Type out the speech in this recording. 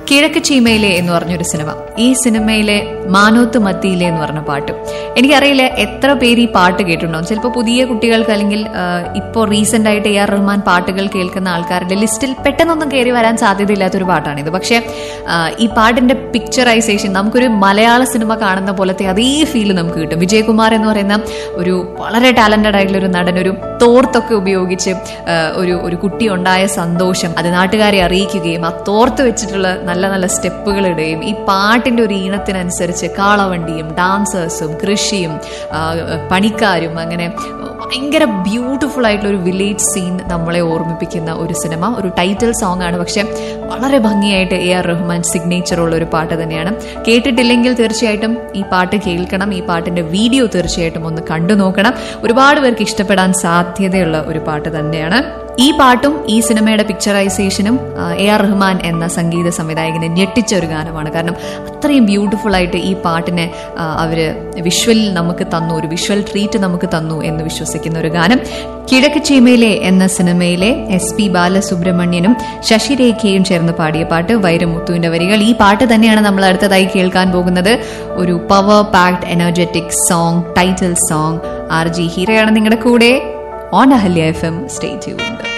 കിഴക്ക് ചീമയിലെ എന്ന് പറഞ്ഞൊരു സിനിമ ഈ സിനിമയിലെ മാനോത്ത് മത്തിയിലെ എന്ന് പറഞ്ഞ പാട്ട് എനിക്കറിയില്ല എത്ര പേര് ഈ പാട്ട് കേട്ടിട്ടുണ്ടാവും ചിലപ്പോൾ പുതിയ കുട്ടികൾക്ക് അല്ലെങ്കിൽ ഇപ്പോൾ റീസെന്റ് ആയിട്ട് എ ആർ റഹ്മാൻ പാട്ടുകൾ കേൾക്കുന്ന ആൾക്കാരുടെ ലിസ്റ്റിൽ പെട്ടെന്നൊന്നും കയറി വരാൻ സാധ്യതയില്ലാത്തൊരു പാട്ടാണിത് പക്ഷേ ആ, ഈ പാട്ടിന്റെ പിക്ചറൈസേഷൻ നമുക്കൊരു മലയാള സിനിമ കാണുന്ന പോലത്തെ അതേ ഫീൽ നമുക്ക് കിട്ടും വിജയകുമാർ എന്ന് പറയുന്ന ഒരു വളരെ ടാലന്റഡ് ആയിട്ടുള്ള ഒരു നടൻ ഒരു തോർത്തൊക്കെ ഉപയോഗിച്ച് ആ, ഒരു ഒരു കുട്ടി ഉണ്ടായ സന്തോഷം അത് നാട്ടുകാരെ അറിയിക്കുകയും ആ തോർത്ത് വെച്ചിട്ടുള്ള നല്ല നല്ല സ്റ്റെപ്പുകൾ ഇടുകയും ഈ പാട്ടിന്റെ ഒരു ഈണത്തിനനുസരിച്ച് കാളവണ്ടിയും ഡാൻസേഴ്സും കൃഷിയും ആ, പണിക്കാരും അങ്ങനെ ഭയങ്കര ബ്യൂട്ടിഫുൾ ആയിട്ടുള്ള ഒരു വില്ലേജ് സീൻ നമ്മളെ ഓർമ്മിപ്പിക്കുന്ന ഒരു സിനിമ ഒരു ടൈറ്റിൽ സോങ് ആണ് പക്ഷെ വളരെ ഭംഗിയായിട്ട് എ ആർ റഹ്മാൻ സിഗ്നേച്ചർ ഉള്ള ഒരു പാട്ട് തന്നെയാണ് കേട്ടിട്ടില്ലെങ്കിൽ തീർച്ചയായിട്ടും ഈ പാട്ട് കേൾക്കണം ഈ പാട്ടിന്റെ വീഡിയോ തീർച്ചയായിട്ടും ഒന്ന് കണ്ടു നോക്കണം ഒരുപാട് പേർക്ക് ഇഷ്ടപ്പെടാൻ സാധ്യതയുള്ള ഒരു പാട്ട് തന്നെയാണ് ഈ പാട്ടും ഈ സിനിമയുടെ പിക്ചറൈസേഷനും എ ആർ റഹ്മാൻ എന്ന സംഗീത സംവിധായകനെ ഞെട്ടിച്ച ഒരു ഗാനമാണ് കാരണം അത്രയും ബ്യൂട്ടിഫുൾ ആയിട്ട് ഈ പാട്ടിനെ ആ, അവര് വിഷ്വലിൽ നമുക്ക് തന്നു ഒരു വിഷ്വൽ ട്രീറ്റ് നമുക്ക് തന്നു എന്ന് വിശ്വസിക്കുന്ന ഒരു ഗാനം കിഴക്ക് ചീമയിലെ എന്ന സിനിമയിലെ എസ് പി ബാലസുബ്രഹ്മണ്യനും ശശിരേഖയും ചേർന്ന് പാടിയ പാട്ട് വൈരമുത്തുവിന്റെ വരികൾ ഈ പാട്ട് തന്നെയാണ് നമ്മൾ അടുത്തതായി കേൾക്കാൻ പോകുന്നത് ഒരു power packed energetic song title song R J ഹീറയാണ് നിങ്ങളുടെ കൂടെ on Ahalya F M stay tuned